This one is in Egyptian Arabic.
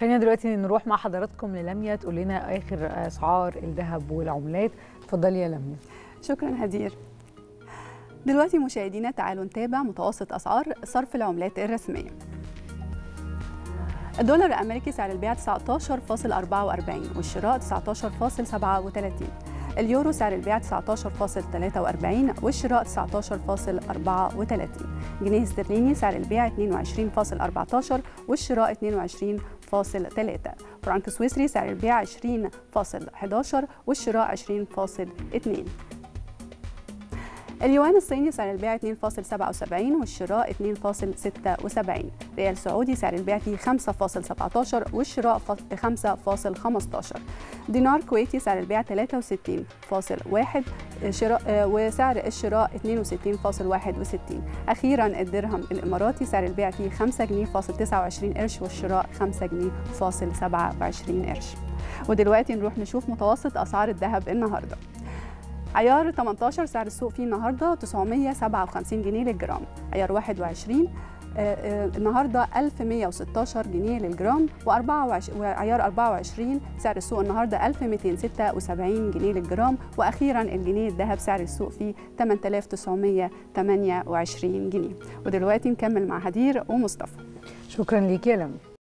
خلينا دلوقتي نروح مع حضراتكم للميا تقول لنا اخر اسعار الذهب والعملات اتفضلي يا لميا شكرا هدير دلوقتي مشاهدينا تعالوا نتابع متوسط اسعار صرف العملات الرسميه الدولار الامريكي سعر البيع 19.44 والشراء 19.37 اليورو سعر البيع 19.43 والشراء 19.34 جنيه استرليني سعر البيع 22.14 والشراء 22.3 فرنك سويسري سعر البيع 20.11 والشراء 20.2 اليوان الصيني سعر البيع 2.77 والشراء 2.76 ريال سعودي سعر البيع فيه 5.17 والشراء 5.15 دينار كويتي سعر البيع 63.1 شراء وسعر الشراء 62.61 أخيرا الدرهم الإماراتي سعر البيع فيه 5 جنيه فاصل 29 قرش والشراء 5 جنيه فاصل 27 قرش ودلوقتي نروح نشوف متوسط أسعار الذهب النهارده عيار 18 سعر السوق فيه النهارده 957 جنيه للجرام عيار 21 آه، آه، النهارده 1116 جنيه للجرام و24 وعيار 24 سعر السوق النهارده 1276 جنيه للجرام واخيرا الجنيه الذهب سعر السوق فيه 8928 جنيه ودلوقتي نكمل مع هدير ومصطفى شكرا ليكي يا لميا